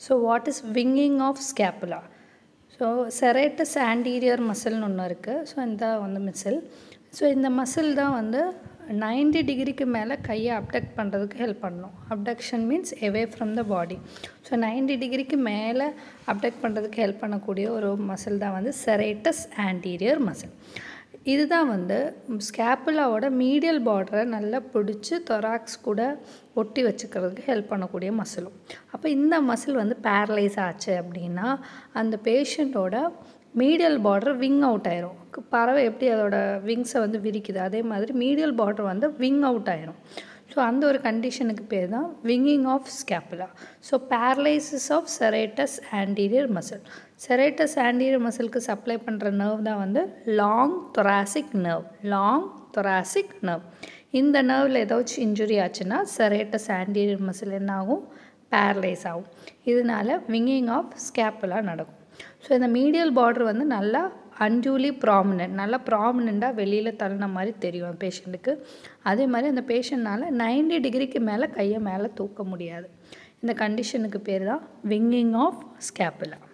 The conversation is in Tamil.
so what is winging of scapula so serratus anterior மசில்னு ஒன்று இருக்குது ஸோ இந்த வந்து மசில் ஸோ இந்த மசில் தான் வந்து 90 டிகிரிக்கு மேலே கையை அப்டக்ட் பண்ணுறதுக்கு ஹெல்ப் பண்ணணும் abduction means away from the body so 90 டிகிரிக்கு மேலே அப்டக்ட் பண்ணுறதுக்கு ஹெல்ப் பண்ணக்கூடிய ஒரு மசில் தான் வந்து செரேட்டஸ் ஆன்டீரியர் மசில் இதுதான் வந்து ஸ்கேப்புலாவோட மீடியல் பார்டரை நல்லா பிடிச்சி தொராக்ஸ் கூட ஒட்டி வச்சுக்கிறதுக்கு ஹெல்ப் பண்ணக்கூடிய மசிலும் அப்போ இந்த மசில் வந்து பேரலைஸ் ஆச்சு அப்படின்னா அந்த பேஷண்ட்டோட மீடியல் பார்டர் விங் அவுட் ஆயிரும் கு- பறவை எப்படி அதோட விங்ஸை வந்து விரிக்குது அதே மாதிரி மீடியல் பார்டர் வந்து விங் அவுட் ஆயிரும் ஸோ அந்த ஒரு கண்டிஷனுக்கு பேர் தான் winging of scapula so paralysis of serratus anterior muscle serratus anterior மசிலுக்கு சப்ளை பண்ணுற நர்வ் தான் வந்து long thoracic nerve long thoracic nerve இந்த நர்வில் ஏதாச்சும் இன்ஜுரி ஆச்சுன்னா செரேட்டஸ் ஆன்டீரியர் மசில் என்ன ஆகும் பேரலைஸ் ஆகும் இதனால விங்கிங் ஆஃப் ஸ்கேப்புலா நடக்கும் ஸோ இந்த மீடியல் பார்டர் வந்து நல்லா அன்ஜூலி ப்ராமினென்ட் நல்லா ப்ராமினெண்ட்டாக வெளியில் தள்ளின மாதிரி தெரியும் பேஷண்ட்டுக்கு அதே மாதிரி அந்த பேஷண்ட்னால 90 டிகிரிக்கு மேலே கையை மேலே தூக்க முடியாது இந்த கண்டிஷனுக்கு பேர் தான் விங்கிங் ஆஃப் ஸ்கேப்புலா